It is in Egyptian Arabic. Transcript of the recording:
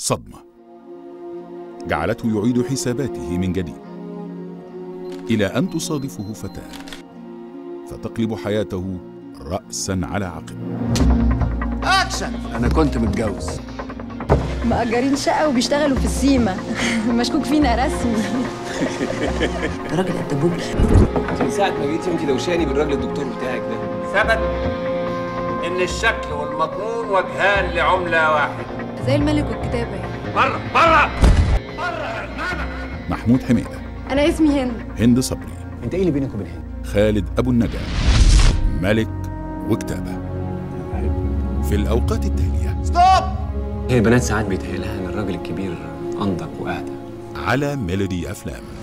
صدمة جعلته يعيد حساباته من جديد إلى أن تصادفه فتاة فتقلب حياته رأسا على عقب اكشن انا كنت متجوز مأجرين شقة وبيشتغلوا في السيما مشكوك فينا رسمي راجل قد ابوك من ساعة ما جيتي وانت دوشاني بالراجل الدكتور بتاعك ده ثبت ان الشكل والمضمون وجهان لعمله واحده زي الملك والكتابة يعني. بره بره محمود حميدة أنا اسمي هند هند صبري انت ايه اللي بينك وبين هند خالد أبو النجا ملك وكتابة في الأوقات التالية ستوب هي البنات ساعات بيتهيألها ان الراجل الكبير انضج واهدى على ميلودي أفلام